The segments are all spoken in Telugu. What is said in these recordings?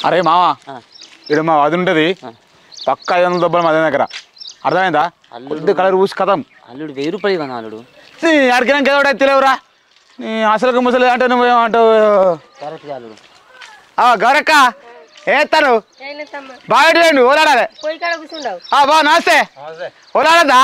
అరే మావా ఆ. ఇక్కడ మా వది ఉంటుంది పక్క ఐదు వందల దెబ్బలు మా దగ్గర అర్థమైందా కొద్ది కలర్ పూసి కథం అల్లుడు వెయ్యి రూపాయలు కదా అల్లుడు నీ అడిగినాక ఏదో ఒకటి తెలియవురా నీ అసలు ముసలి అంటే నువ్వు ఏమంటావు కరెక్ట్ అల్లుడు ఆ, గౌరక్క ఏస్తాను ఏంటమ్మా బాగా ఓలాడాలి పోయి కాడ కూర్చుండవు ఆ, బా నమస్తే ఓలాడద్దా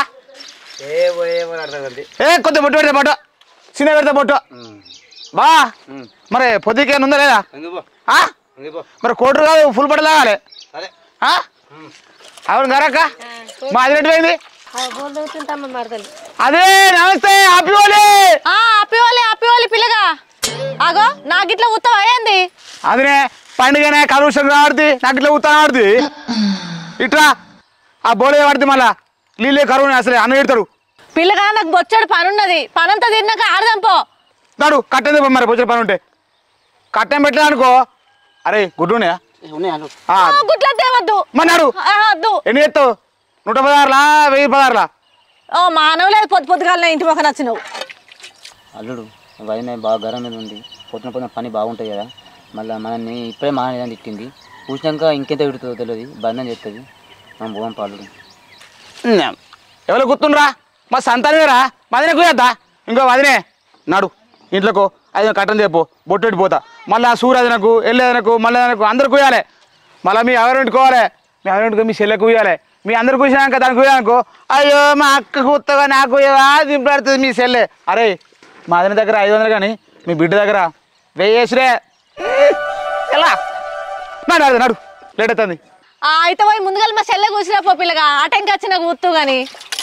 ఏ కొద్ది బొట్టు పెడతా బొట్టు చిన్న పెడతా బొట్టు బా మరి పొద్దుకేం ఉందా లేదా ఆ? మరి కోటరు కాదు ఫుల్ బట్టలు తాగాలి ఆ? అవును గరక్క మా అది రెడ్డి పోయింది బోల్ తగ్గుతుంటమ్మా మరదలు అదే నమస్తే హ్యాపీ ఓలీ ఆ అప్పివాలి అప్పివాలి పిల్లగా ఆగో నాకు ఇట్లా ఉత్తవ అయ్యింది అదినే పండుగనే కలుషం ఆడుతుంది నాకు ఇట్లా ఉత్తాను ఆడుతుంది ఇట్రా ఆ బోలే పడుతుంది మళ్ళా నీళ్ళే కరువు అసలే అన్న పెడతాడు పిల్లగా నాకు బొచ్చడు పని ఉన్నది పనంతా తిన్నాక ఆడదాం పో నాడు కట్టం తెప్ప మరి బొచ్చిన పని ఉంటే కట్టం పెట్టలే అనుకో అరే గుడ్డు ఉన్నాయా ఉన్నాయి అల్లుడు ఆ, ఆ, గుడ్ల తేవద్దు మరి నాడు ఆ, వద్దు ఎన్ని ఎత్తావు నూట పదహారులా వెయ్యి పదహారులా ఓ మానవులేదు పొద్దు పొద్దుగాల ఇంటి పక్కన వచ్చినావు అల్లుడు వదిన బాగా గరం మీద ఉంది పొద్దున పొద్దున పని బాగుంటుంది కదా మళ్ళీ మనల్ని ఇప్పుడే మానేదని తిట్టింది కూర్చాక ఇంకెంత విడుతుందో తెలియదు బంధం చేస్తుంది మనం పోవం పాలుడు ఎవరు గుర్తుండ్రా మా సంతానమేరా మదినే కుయ్యద్దా ఇంకో వదినే నాడు ఇంట్లోకో అది కట్టం తెప్పు బొట్టెట్టి పోతా మళ్ళీ ఆ సూర్యదనకు ఎల్లేదనకు మళ్ళీ అందరు కుయ్యాలి మళ్ళీ మీ ఎవరింటికోవాలి మీ ఎవరింటికో మీ చెల్లెకు కుయ్యాలి మీ అందరు కూర్చున్నాక దానికి కుయ్యాలనుకో అయ్యో మా అక్క కుత్తగా నాకు కుయ్యవా దింపడుతుంది మీ చెల్లె అరే మా అదిన దగ్గర ఐదు వందలు కానీ మీ బిడ్డ దగ్గర వెయ్యేసిరే ఎలా నాడు నాడు నాడు లేట్ అవుతుంది ఆ, అయితే పోయి ముందుగా మా చెల్లె కూర్చున్నా పో పిల్లగా ఆ టైంకి వచ్చి నాకు ఉత్తు గాని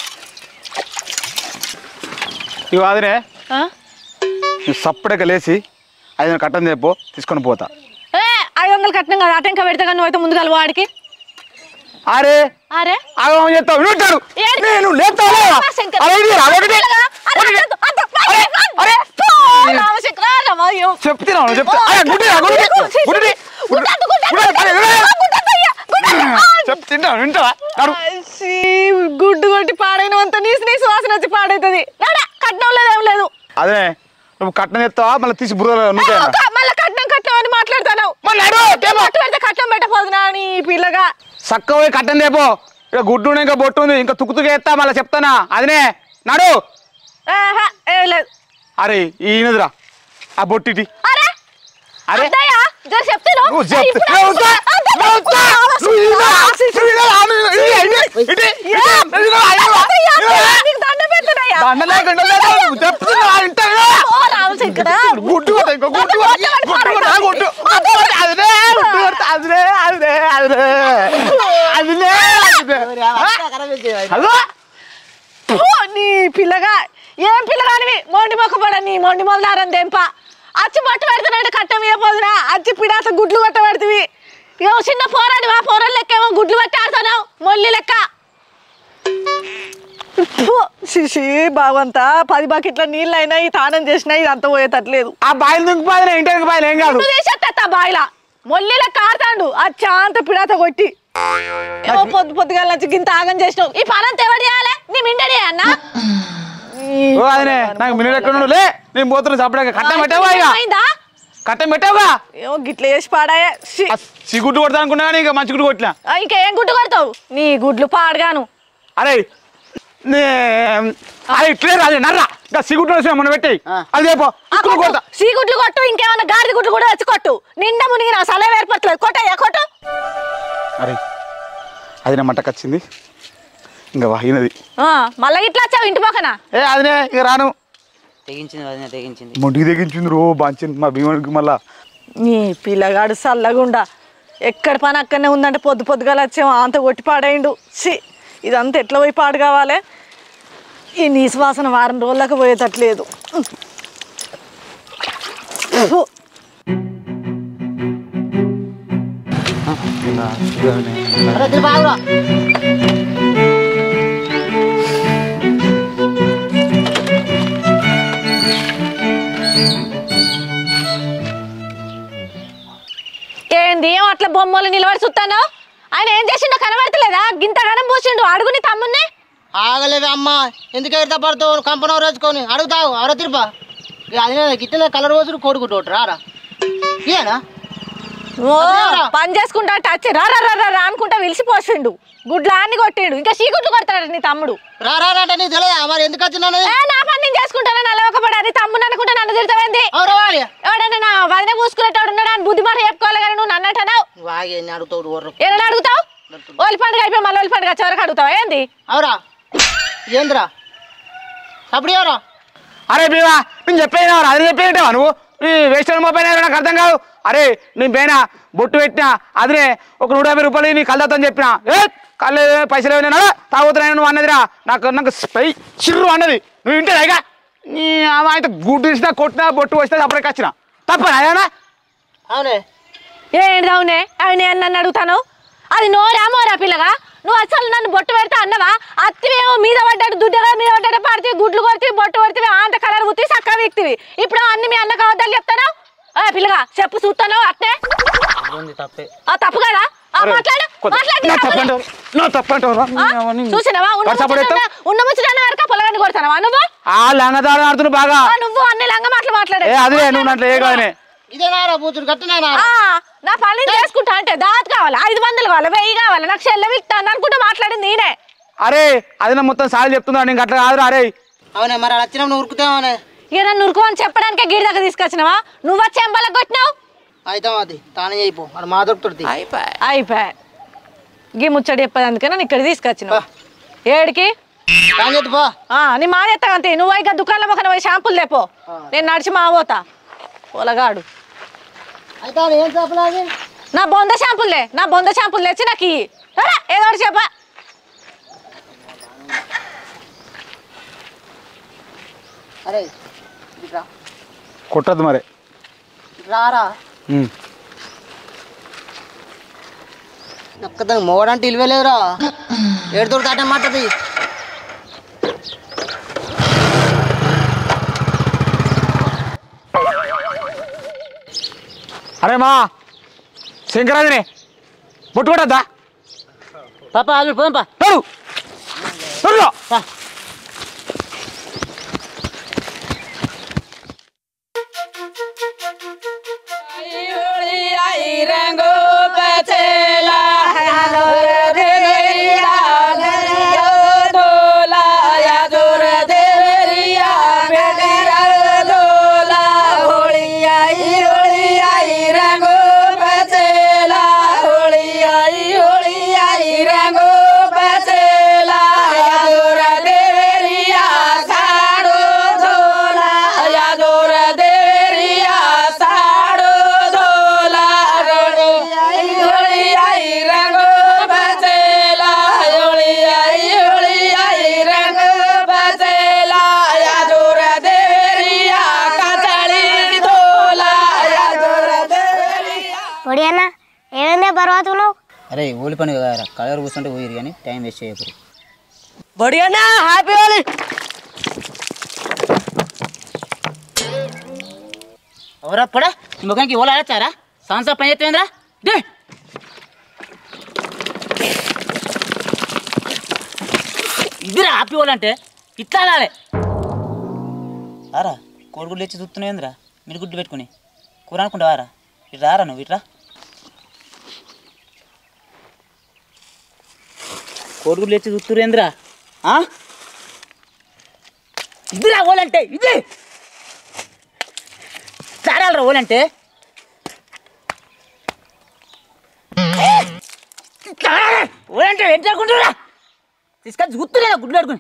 ఇవి అదినే ఆ? నువ్వు సప్పుడేక లేచి ఐదు వందలు కట్టం తెప్పో తీసుకొని పోతా ఏ ఐదు వందలు కట్టినాం కదా ఆ టైంకి పెడతా కానీ నువ్వు అయితే ముందుగా వాడికి అరే అరే ఆగమని చెప్తావు వింటాడు ఏంటి? నేను లేపుతావు లేదా? రామశంకర్. అరే ఇది రా, ఒకటి. పిల్లగా, అరే, ఒకటి. అద్దు, అద్దు, అరే, అరే. పో, రామశంకర్, రామయ్యో. చెప్తున్నా చెప్తా అరే, గుడ్డి రా, గుడ్డి. గుడ్డి. గుడ్డద్దు, గుడ్డద్దు, గుడ్డి, అరే, అరే. గుడ్డద్దు, అయ్యా, గుడ్డద్దు. ఆ, చెప్తున్నా వింటావా నాడు ఛీ, గుడ్డు కొట్టి పాడైన అంత నీసు నీసు వాసన వచ్చి పాడైతుంది నాడా కట్నం లేదు ఏం లేదు అదే నువ్వు కట్టం చెప్తావా మళ్ళీ తీసి బుర్ర నువ్వు క- మళ్ళా కట్నం కట్నం అని మాట్లాడతాను మళ్ళీ నడు, తేపో. కట్నం పెడితే కట్నం పెట్టపోదునా నీ పిల్లగా చక్క పోయి కట్టం తెపో ఇక గుడ్డు ఉంది, ఇంకా బొట్టు ఉంది ఇంకా తుక్కు ఎత్తా మళ్ళీ చెప్తానా అదినే నాడు ఆహా, ఏం లేదు అరే ఈయనదిరా ఆ బొట్టిటి అరే అరే అత్తయ్య, జర చెప్తాను నువ్వు చెప్తే నువ్వు వస్తా, నువ్వు వస్తా, నువ్వు ఇలా, నువ్వు ఇలా, నువ్వు ఇలా, ఇటు, ఇటు, ఇటు, ఇటు, ఇటు, అయ్యో, ఇటు. నీకు దండం పెడుతున్నాయ్యా. దండలే గండలే నువ్వు చెప్తున్నా వింటావా? ఓ రామశంకర గుడ్డు కొట్ట, ఇంకో గుడ్డు కొట్ట, గుడ్డు కొట్ట, ఆ గుడ్డు, గుడ్డు కొట్ట, అదిలే, గుడ్డు కొట్ట, అదిలే, అదిలే, అదిలే, అదిలే, అదిలే. అదో, ఫు, నీ పిల్లగా ఏం పిల్లగానివి మొండి మొక్కపడ నీ మొండి మొదలారని దెంప అచ్చి బట్ట పెడుతున్నాడు కట్టం ఇవ్వపోదునా అచ్చి పిడాత గుడ్లు కొట్ట పెడుతుంది ఏమో చిన్న పోరాడు ఆ పోరాడు లెక్క ఏమో గుడ్లు పట్టి ఆడుతున్నావు మొల్లి లెక్క శిషి బావంతా పది బకెట్ల నీళ్ళు అయినా ఈ తానం చేసినా ఇది అంత పోయేటట్లేదు ఆ బాయిలు దింకుపోయిన ఇంటికి బాయిలు ఏం కాదు నువ్వు తీసేస్తా బాయిలా మొల్లి లెక్క ఆడతాడు ఆ చాంత పిడాత కొట్టి ఏమో పొద్దు పొద్దుగా వచ్చి గింత ఆగం చేసినావు ఈ పనంతా ఎవరు చేయాలి నీ మిండడి అన్నా ఓ అదినే నాకు మినిట్ ఎక్కడ లే నేను పోతున్నా చప్పడాక కట్టం పెట్టావా ఇక అయిందా కట్టం పెట్టావుగా ఏమో గిట్ల చేసి పాడాయే ఛీ. ఆ సిగుడ్డు కొడతా అనుకున్నా కానీ ఇక మంచి గుడ్డు కొట్టినా ఆ, ఇంకేం గుడ్డు కొడతావు నీ గుడ్లు పాడగాను అరే నే అరే ఇట్లే రాలే నర్రా ఇంకా సిగుడ్డు వచ్చిన మొన్న పెట్టి అది రేపో ఆ, ఇక్కడ కొట్టు. కొడతా సీ గుడ్లు కొట్టు ఇంకేమన్నా గాడిద గుడ్లు కూడా వచ్చి కొట్టు నిండా మునిగిన సలహా ఏర్పడలేదు కొట్టయ్యా కొట్టు అరే అది నా మంటకు వచ్చింది ఇంకా వాయినది ఆ, మళ్ళా ఇట్లా వచ్చావు ఇంటి పక్కన ఏ అదినే ఇక రాను తెగించింది వదిన తెగించింది మొండికి తెగించింది రో బాంచింది మా భీముడికి మళ్ళా నీ పిల్లగాడు చల్లగుండా ఎక్కడ పని అక్కడనే ఉందంటే పొద్దు పొద్దుగా వచ్చాము అంత కొట్టి పాడేయండు సి ఇదంతా ఎట్లా పోయి పాడు కావాలి ఈ నీసు వాసన వారం రోజులకు పోయేటట్లేదు ఫు. ఏంది ఏం అట్లా బొమ్మలు నిలబడి చూస్తాను ఆయన ఏం చేసిండో కనబడతలేదా గింత గనం పూసిండు అడుగుని తమ్ముని ఆగలేవే అమ్మ ఎందుకు ఎడతా పడతావు కంపనం రోజుకొని అడుగుతావు అవర తిరుపా అది గిట్టలే కలర్ రోజులు కోడుకుంటూ రారా ఇదేనా ఓ పని చేసుకుంటా టచ్ రా రా రా రా రా అనుకుంటా విలిసిపోసిండు గుడ్లు అన్ని కొట్టిండు ఇంకా సీగుడ్లు కొడతాడు నీ తమ్ముడు రా రా రా అంటే నీకు తెలియదా మరి ఎందుకు వచ్చినాను ఏ నా పని నేను చేసుకుంటాను నలవకపడా నీ తమ్ముడు అనుకుంటా నన్ను తిడతావేంది ఎవరు వాడి ఎవడన్నా నా వదిన పూసుకునేటోడు ఉన్నాడు అని బుద్ధి మాట చెప్పుకోవాలి కానీ నువ్వు నన్ను అంటున్నావు వాగి ఎన్ని అడుగుతాడు వర్రు ఏమైనా అడుగుతావు ఓలి పండుగ అయిపోయి మళ్ళీ ఓలి పండుగ చివరికి అడుగుతావు ఏంది అవురా ఏందిరా అప్పుడు ఎవరా అరే బీవా నేను చెప్పేది అది చెప్పేంటావా నువ్వు నీ వేస్ట్ మొబైల్ నాకు అర్థం కాదు అరే నేను పోయినా బొట్టు పెట్టినా అదినే ఒక నూట యాభై రూపాయలు నీ కళ్ళతో చెప్పిన ఏ కళ్ళు పైసలు ఏమైనా తాగుతున్నాయి నువ్వు అన్నదిరా నాకు నాకు స్పై చిర్రు అన్నది నువ్వు వింటే ఇక నీ ఆమె అయితే గుడ్డు తీసినా కొట్టినా బొట్టు వస్తే అప్పటికి వచ్చిన తప్పనా ఏమన్నా అవునే ఏంటి అవునే అవి నేను నన్ను అడుగుతాను అది నోరా మోరా పిల్లగా నువ్వు అసలు నన్ను బొట్టు పెడతా అన్నవా అత్తివేమో మీద పడ్డాడు దుడ్డగా మీద పడ్డాడు పడితే గుడ్లు కొడితే బొట్టు కొడితే అంత కలర్ ఉత్తి చక్క వీక్తివి ఇప్పుడు అన్ని మీ అన్న కావద్దని చెప్తాను ఆ పిల్లగా చెప్పు చూస్తాను అట్నే ఉంది తప్పే ఆ తప్పు కదా ఆ, అరే, మాట్లాడు కొద్ది- మాట్లాడు నా నీ తప్పులే. తప్పంటావు నా తప్పంటావు ఆ? చూసినావా ఉన్న వాట్సాప్ ముచ్చటన్న ఉన్న ముచ్చటన్న వరకు పొలగండి కొడతానవా నువ్వు ఆ లంగదారు ఆడుతున్నావు బాగా ఆ, నువ్వు అన్ని లంగ మాటలు మాట్లాడే ఏ అదే నువ్వు అట్లా ఏ కాదనే ఇదేనారా బూతుడు గట్టినారా ఆ, నా పని నేను చేసుకుంటా అంటే దాత్ కావాలి ఐదు వందలు కావాలి వెయ్యి కావాలి నాకు చెల్లె ఇస్తాను అనుకుంటా మాట్లాడింది నేనే అరే అది నా మొత్తం సార్లు చెప్తున్నా నీకు అట్లా కాదురా అరే అవునే మరి అలా వచ్చినప్పుడు ఉరుకుతామనే ఇక నన్ను ఉరుకోని చెప్పడానికే గిడి దగ్గర తీసుకొచ్చినావా నువ్వు వచ్చి ఎంబలకు కొట్టినావు అయితే అది తానే చేయిపో అది మా దొరుకుతుంది అయిపోయా గీ ముచ్చడి చెప్పేది అందుకే నన్ను ఇక్కడ తీసుకొచ్చినావు ఏడికి తాను చేతి పో ఆ, నీ మా ఎత్తా అంతే నువ్వు ఇంకా దుకాణంలో ఒక పోయి షాంపులు లేపో నేను నడిచి మా పోతా పొలగాడు అయితే అది ఏం చెప్పలేదు నా బొంద షాంపులే నా బొంద షాంపులు తెచ్చి నాకు ఇయ్యి. సరే ఏదో ఒకటి చెప్పా అరే ఇట్రా కొట్టద్దు మరి రారా ఉమ్. ఒక్కదానికి మోడంటే ఇలువలేదురా ఏడు దొరుకుతాట మాటది అరే మా శంకరాజనే బొట్టు కొట్టద్దా పాప అల్లుడు పోదాం పా నడు నడు పొడి అన్న ఏమైందే బరువుతున్నావు అరే ఓలి పని కదా కలర్ కూర్చుంటే పోయిరు కానీ టైం వేస్ట్ చేయకూడదు బడి అన్న హ్యాపీ హోలీ ఎవరా పడే ఈ ముఖానికి ఓలా ఆడచ్చారా సంవత్సరం పని చేస్తుందిరా డే ఇదిరా హ్యాపీ ఓల్ అంటే ఇట్లా ఆడాలి ఆరా కోడిగుడ్లు తెచ్చి చూస్తున్నాయిందిరా మీరు గుడ్డు పెట్టుకుని కూర అనుకుంటావారా ఇటు రారా నువ్వు ఇట్రా కోడిగుడ్లు తెచ్చి చూస్తురేంద్రా ఇదిరా ఓలంటే ఇది చాడాలరా ఓలంటే ఓలంటే ఎంటాకుంటురా తీసుకొని గుర్తులేదా గుడ్లు అడుకుని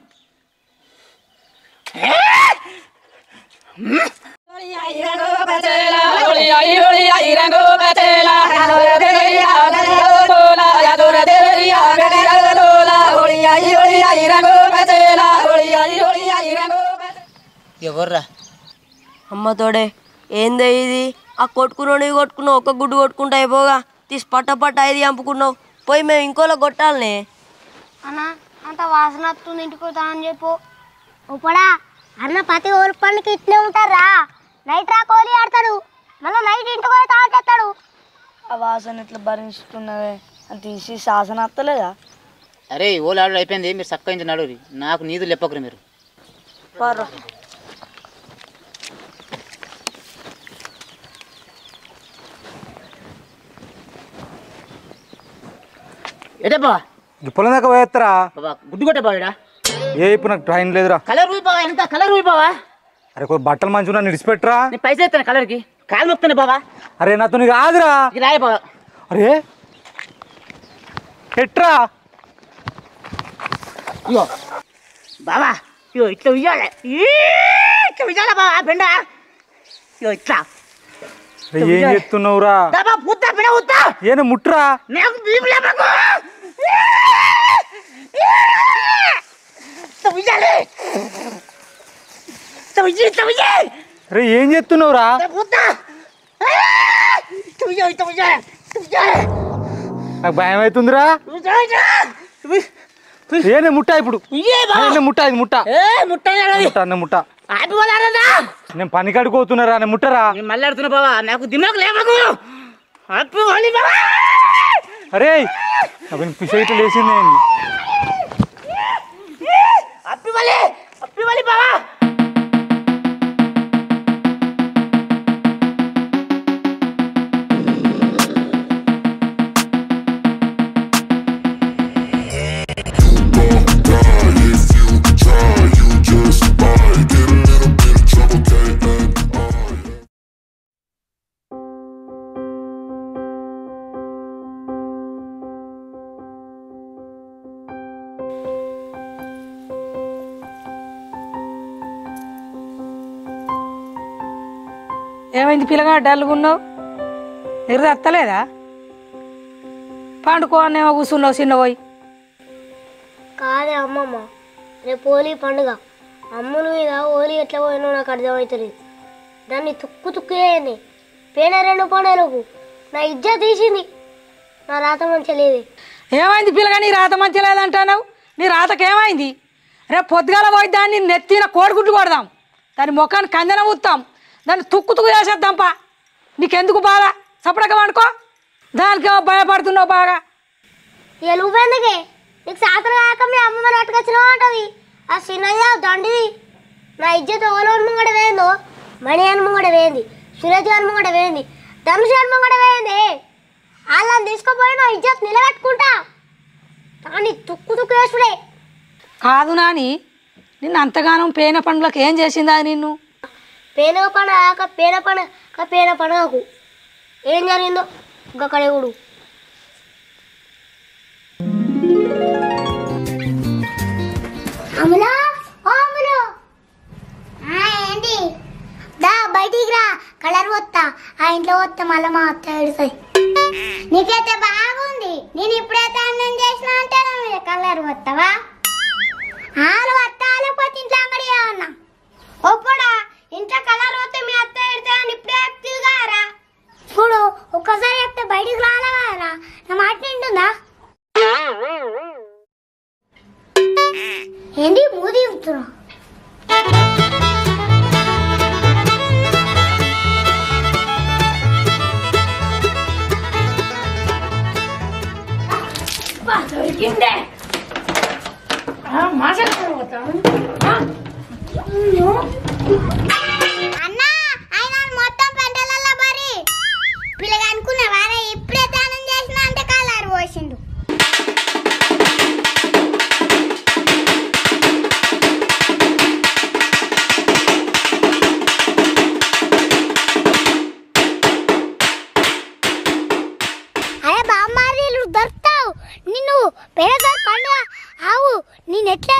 ఎవర్రా అమ్మ తోడే ఏందే ఇది ఆ కొట్టుకున్నావు కొట్టుకున్నావు ఒక్క గుడ్డు కొట్టుకుంటా అయిపోగా తీసి పట్ట పట్ట ఐదు చంపుకున్నావు పోయి మేము ఇంకోలో కొట్టాలనే అన్న అంత వాసన వస్తుంది ఇంటికి పోతా అని చెప్పు ఉప్పడా అన్న ప్రతి ఓరి పండుగ ఇట్లే ఉంటారా నైట్ రా కోహ్లీ ఆడతాడు మళ్ళీ నైట్ ఇంటికి పోయి తాగేస్తాడు ఆ వాసన ఇట్లా భరించుకున్నవే అది తీసి శాసన వస్తలేదా అరే ఓలు ఆడు అయిపోయింది మీరు చక్కగా ఇంటి నడురి నాకు నీదు లేపకరు మీరు పర్రా ఎటే బావా ఈ పొలం దాకా పోయేస్తారా బాబా గుడ్డు కొట్టే బావిడా ఏ ఇప్పుడు నాకు టైం లేదురా కలర్ రూయి బావా ఎంత కలర్ రూయి బావా అరే కొన్ని బట్టలు మంచిగా నిడిచిపెట్టరా నేను పైసలు ఇస్తాను కలర్కి కాలు మొక్కుతాను బావా అరే నాతో నీకు కాదురా ఇది రాయ బావా అరే ఎట్రా ఇగో బావా ఇగో ఇట్లా ఉయ్యాలి ఈ, ఇట్లా ఉయ్యాల బావా బెండ ఇగో ఇట్లా అరే, ఏం చెప్తున్నావురా దాబా పుత్తా బిడ పుత్తా ఏనా ముట్టురా నాకు భీము లేపకు ఇట్లా ఉయ్యాలి ఇట్లా ఉయ్యి ఇట్లా ఉయ్యి అరే ఏం చెప్తున్నావురా పుత్తా ఇట్లా ఉయ్యాలి ఇట్లా ఉయ్యాలి ఇట్లా ఉయ్యాలి నాకు భయం అవుతుందిరా ఏనే ముట్ట ఇప్పుడు ఉయ్యే బావా ఏనే ముట్ట ఇది ముట్ట ఏ ముట్టాలి ముట్ట అన్న ముట్ట ఆపి పోదారదా నేను పని కడుకోతున్నారా నేను ముట్టరా నేను మళ్ళీ ఆడుతున్నా బావా నాకు దిమాకు లేవకు ఆపి పోనీ బావా అరే నాకు పిసైతే లేచింది ఏంది అప్పి వలి అప్పి వలి బావా ఏమైంది పిల్లగా డల్గున్నావు నిరుద అత్తలేదా పండుకో అన్నేమో కూర్చున్నావు చిన్నపోయి కాదే అమ్మమ్మ రేపు హోలీ పండుగ అమ్ముల మీద హోలీ ఎట్లా పోయినో నాకు అర్థమవుతుంది దాన్ని తుక్కు తుక్కు చేయండి పేన రెండు పండుగలకు నా ఇజ్జ తీసింది నా రాత మంచిగా లేదు ఏమైంది పిల్లగా నీ రాత మంచి లేదంటున్నావు నీ రాతకి ఏమైంది రేపు పొద్దుగాల పోయి దాన్ని నెత్తిన కోడిగుడ్లు కొడదాం దాని ముఖాన్ని కందన ఊతాం దాన్ని తుక్కు తుక్కు చేసేద్దాంపా నీకెందుకు బాధ సపడక వండుకో దానికేమో భయపడుతున్నావు బాగా ఇక నువ్వెందుకే నీకు సాతన కాక మీ అమ్మమ్మని పట్టుకొచ్చినావు అంటది ఆ చిన్నయ్య దండిది నా ఇజ్జత్ ఓలో ముంగడ వేయందో మణి అని ముంగడ వేయండి సురేష్ గారి ముంగడ వేయండి ధనుష్ గారి ముంగడ వేయండి వాళ్ళని తీసుకుపోయి నా ఇజ్జత్ నిలబెట్టుకుంటా కానీ తుక్కు తుక్కు వేసుడే కాదు నాని నిన్ను అంతగానం పేన పండ్లకు ఏం చేసిందా నిన్ను పేన పండగ పేన పండగ పేన పండగకు ఏం జరిగిందో ఇంకా కడగుడు అమలా ఓ అమలు ఏంటి దా బయటికి రా కలర్ వస్తా ఆ ఇంట్లో వస్తా మళ్ళీ మా అత్త ఎడుతాయి నీకైతే బాగుంది నేను ఇప్పుడైతే అన్నం చేసిన అంటే నా మీద కలర్ వస్తావా ఆలు వస్తా లేకపోతే ఇంట్లో అంగడి ఏమన్నా ఒప్పుడా ఇంట్లో కలర్ వస్తే మీ అత్త ఎడితే అని ఇప్పుడే చెప్తుగారా చూడు ఒక్కసారి చెప్తే బయటికి రాలేగారా నా మాట నింటుందా ఏంటి మూది చెప్తున్నా అన్నా ఆయన మొత్తం పెంటలల్లో మరి పిల్లగా అనుకున్నావారా ఇప్పుడే దానం చేసిన అంటే కలర్ పోసిండు అరే బామ్మారి దొరుకుతావు నిన్ను పేదసారి పండుగ ఆవు నేను ఎట్లా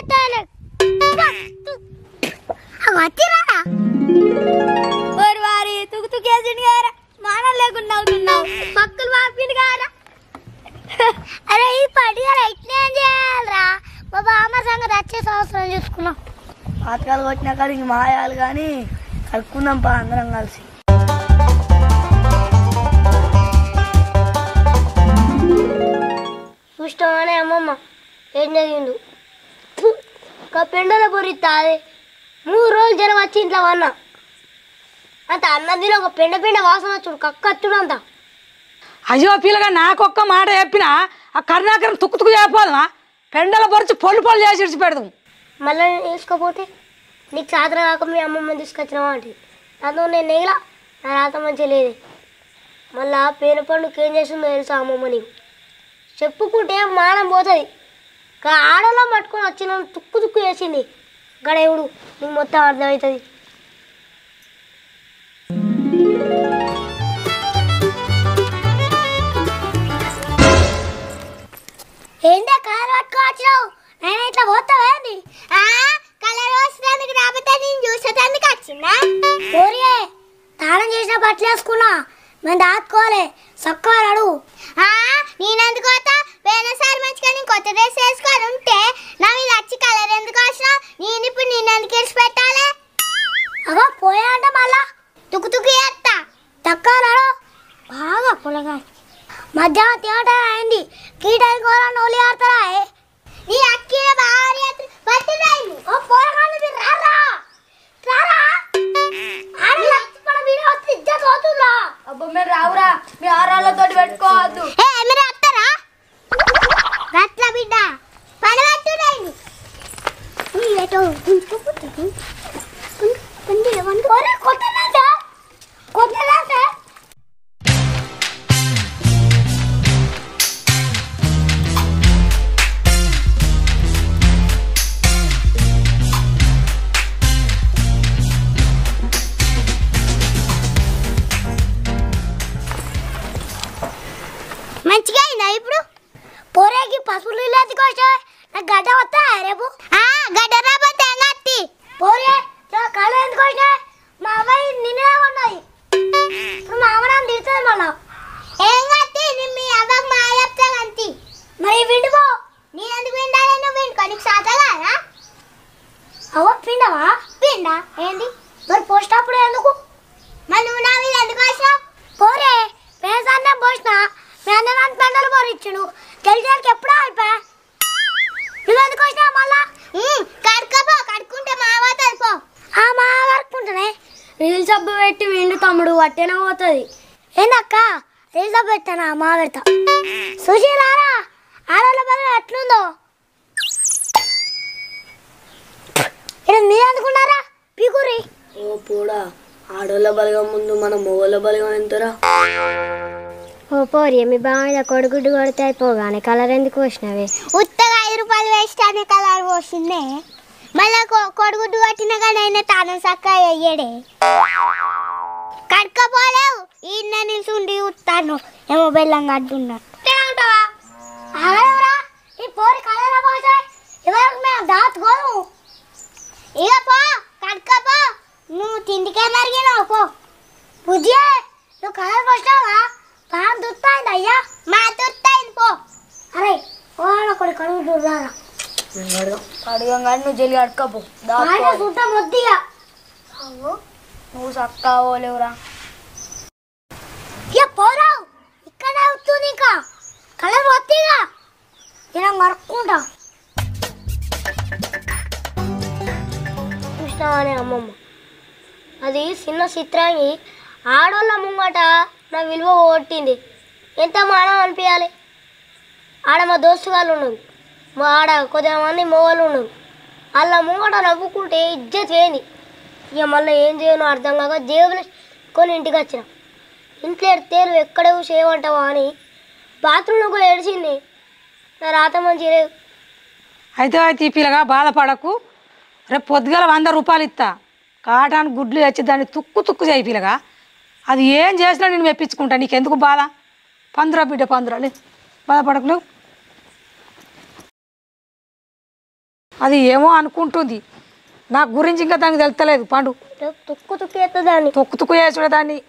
వచ్చిరా ఓరి వారి తుకు తుకేసింది గారా మానం లేకుండా అవుతున్నావు పక్కలు వాపింది గారా అరే ఈ పండుగ ఇట్లా ఏం చేయాలరా మా బామ్మ సంగతి వచ్చే సంవత్సరం చూసుకున్నాం పాతకాలు కొట్టినా కాదు ఇంక మాయాలు కానీ కలుపుకుందాం పా అందరం కలిసి చూస్తామనే అమ్మమ్మ ఏం జరిగిండు ఫు, ఒక పెండల పొరిస్తా అదే మూడు రోజులు జ్వరం వచ్చి ఇంట్లో వన్నా అంత అన్నదిలో ఒక పెండ పెండ వాసన వచ్చుడు కక్కచ్చుడు అంత అయ్యో పిల్లగా నాకొక్క మాట చెప్పినా ఆ కరుణాకరం తుక్కు తుక్కు చేయకపోదామా పెండల పొరిచి పొల్లు పొల్లు చేసి ఇడిచి పెడదాం మళ్ళీ వేసుకోపోతే నీకు సాధన కాక మీ అమ్మమ్మ తీసుకొచ్చినావా అంటే దాంతో నేను నెగిలా నా రాత మంచిగా లేదే మళ్ళా పేరు పండుగ ఏం చేసిందో తెలుసా అమ్మమ్మ నీకు చెప్పుకుంటే మానం పోతుంది కా ఆడలో పట్టుకొని వచ్చిన తుక్కు తుక్కు వేసింది గడేవుడు నీకు మొత్తం అర్థమవుతుంది ఏంటి కలర్ పట్టుకోవచ్చావు నేను ఇట్లా పోతావేంది కలర్ వస్తున్నందుకు రాబోతే నేను చూసేటందుకు వచ్చిందా ఓరియే తాళం చేసిన బట్టలు వేసుకున్నా మేము దాచుకోవాలి సక్కువ అడుగు నేనెందుకు పోతా పోయినసారి మంచిగా నేను కొత్త డ్రెస్ వేసుకొని ఉంటే నా మీద వచ్చి కలర్ ఎందుకు వచ్చినా నేను ఇప్పుడు నేను ఎందుకు ఇడిచి పెట్టాలి అగో పోయా అంటే మళ్ళా తుక్కు తుక్కు చేస్తా తక్కువ రాడు బాగా పొలగా మధ్యాహ్నం తినటం అయింది కీటాయి కూర నోలి ఆడతారా నీ అక్కిన భార్య పట్టినాయి ఓ పోరగాళ్ళు మీరు రారా రారా ఆడ లచ్చిపడ మీరు వస్తే ఇజ్జత్ పోతుందా అబ్బా మీరు రావురా మీ ఆరాళ్ళతోటి పెట్టుకోవద్దు ఏ మీరు వస్తారా రత్న బిడ్డ పని పట్టున్నాయి నీ ఏటో గుంజుకోపోతుంది కొట్టలేదా కొట్టలేదా మంచిగా అయిందా ఇప్పుడు పోరేకి పసుపు నీళ్ళు ఎందుకు వచ్చావు నాకు గడ్డ వస్తా రేపు గడ్డ రాబోతే ఎంగత్తి పోరే కళ్ళ ఎందుకు వచ్చా మా అమ్మాయి నిన్నే ఉన్నాయి ఇప్పుడు మా అమ్మ నన్ను తిడుతుంది మళ్ళా ఏం కత్తి నేను మీ అవ్వకు మా చెప్తా అంతి మరి విండుకో నేను ఎందుకు విండాలి నువ్వు విండుకో నీకు సాత కాదా అవ్వ పిండవా పిండా ఏంది మరి పోస్ట్ అప్పుడు ఎందుకు మరి నువ్వు నా మీద ఎందుకు వచ్చినావు పోరే పేసాన్నే పోసిన మీ అన్న నన్ను పెండలు పోరిచ్చును తెలిసానికి ఎప్పుడో అయిపోయా నువ్వు ఎందుకు వచ్చినావు మళ్ళా కడుక్కపో కడుక్కుంటే మావా పో ఆ మావ కడుక్కుంటానే రీల్ సబ్బు పెట్టి విండు తమ్ముడు అట్టేనే పోతుంది ఏందక్క రీల్స్ పెట్టానా మా పెడతా సుశీలారా ఆడవాళ్ళ బదులు ఎట్లుందో ఇక్కడ మీరు అనుకున్నారా పీకురి ఓ పూడా ఆడోళ్ళ బలగం ముందు మన మొగోళ్ళ బలగం ఎంతరా ఓ పోరి మీ బావ మీద కొడుగుడ్డు కొడితే అయిపోగానే కలర్ ఎందుకు వచ్చినవి ఉత్తగా ఐదు రూపాయలు వేస్ట్ అనే కలర్ పోసిందే మళ్ళా కొ- కొడుగుడ్డు కట్టిన కానీ అయినా తాను సక్క అయ్యాడే కడకపోలేవు ఈ నిల్చుండి ఉత్తాను ఏమో బెల్లం కట్టున్నా ఉంటావా ఈ పోరి కలర్ పోసా ఇవరకు మేము దాచుకోను ఇక పో కడకపో నువ్వు తిండికే మరిగినావు పో బుజ్జే నువ్వు కలర్ పోసినావా పాన్ దుత్తాయింది అయ్యా మా దుత్తాయింది పో అరే ఓడ కొడి కడుగు చూడాలా అడగం కానీ నువ్వు జల్లి అడకపో ఆయన సుట్ట మొద్దిగా నువ్వు సక్కా పోలేవురా ఇక పోరావు ఇక్కడ అవుతుంది ఇంకా కలర్ వద్దిగా ఇలా మరక్కుంటా చూసినావనే అమ్మమ్మ అది చిన్న చిత్రాన్ని ఆడోళ్ళ ముంగట నా విలువ కొట్టింది ఎంత మానం అనిపించాలి ఆడ మా దోస్తు వాళ్ళు ఉన్నారు మా ఆడ కొద్దిమంది మొగలు ఉన్నారు వాళ్ళ ముంగట నవ్వుకుంటే ఇజ్జత్ వేయింది ఇక మళ్ళీ ఏం చేయను అర్థం కాక జేబులు కొని ఇంటికి వచ్చిన ఇంట్లో ఎడితే నువ్వు ఎక్కడ చేయమంటావా అని బాత్రూంలో కూడా ఏడిచింది నా రాత మంచి లేదు అయితే అయితే ఈ పిల్లగా బాధపడకు రేపు పొద్దుగల వంద రూపాయలు ఇస్తా కాటానికి గుడ్లు తెచ్చి దాన్ని తుక్కు తుక్కు చేయి పిల్లగా అది ఏం చేసినా నేను మెప్పించుకుంటా నీకు ఎందుకు బాధ పందురా బిడ్డ పందురా లే బాధపడకు నువ్వు అది ఏమో అనుకుంటుంది నా గురించి ఇంకా దానికి తెలుస్తలేదు పండు రేపు తుక్కు తుక్కు ఎత్తదాన్ని తొక్కు తుక్కు చేసుడే దాన్ని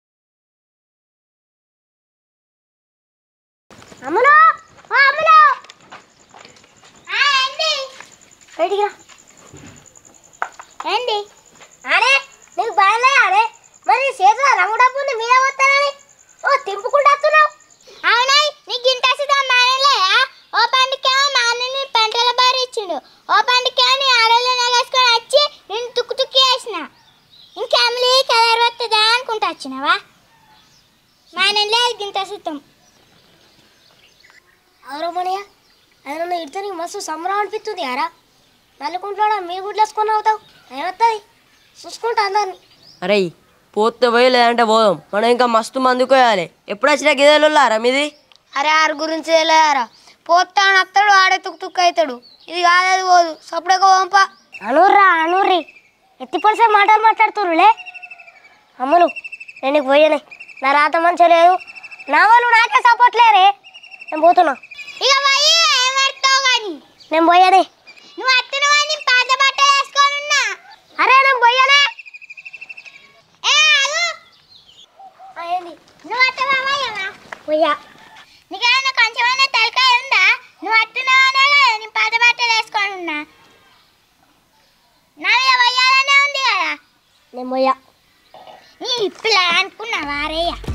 అమ్మలో ఓ అమ్మలో ఆ, ఏంది బయటికి రా ఏంది అరే నీకు భయమే అరే మరి చేతిలో రంగు డబ్బు ఉంది మీద వస్తానని ఓ తింపుకుంటూ వస్తున్నావు అవునాయి నీకు ఇంత మానలే ఓ పండుకేమో మానని పంటల బారి ఇచ్చిండు ఓ పండుకేమో నీ ఆడలో నగేసుకొని వచ్చి నేను తుక్కు తుక్కి వేసిన ఇంకెమ్లీ కలర్ వస్తుందా అనుకుంటా వచ్చినావా మానలే గింత సుతం అవరమణయ్య ఆయన ఇడితే నీకు మస్తు సంబరం అనిపిస్తుంది యారా నల్లుకుంటాడా మీ గుడ్లు వేసుకొని అవుతావు ఏమవుతుంది చూసుకుంటా అందరిని అరే పోతే పోయి లేదంటే పోదాం మనం ఇంకా మస్తు మంది కోయాలి ఎప్పుడు వచ్చినా గిదేలు మీది అరే ఆరు గురించి తెలియదారా పోతాను అత్తడు ఆడే తుక్కు తుక్కు అవుతాడు ఇది కాదది పోదు సప్పుడేకో పంప అనుర్రా అనుర్రి ఎత్తి పొడిసే మాటలు మాట్లాడుతురులే అమ్ములు నేను నీకు పోయానే నా రాత మంచిగా లేదు నా వాళ్ళు నాకే సపోర్ట్ లేరే నేను పోతున్నా ఇక పోయి ఏమడతావు కానీ నేను పోయానే నువ్వు అత్తను వాడిని పాత బట్టలు వేసుకొని ఉన్నా అరే నేను పోయానే ఏ ఆగు నువ్వు అత్తమావా పోయా నీకేమైనా కొంచెమైనా తలకాయ ఉందా నువ్వు అట్టున్నావనే కదా నేను పాత బట్టలు వేసుకొని ఉన్నా నా మీద పోయాలనే ఉంది కదా నేను పోయా నీ ఇప్పుడు అనుకున్నావా రేయ్య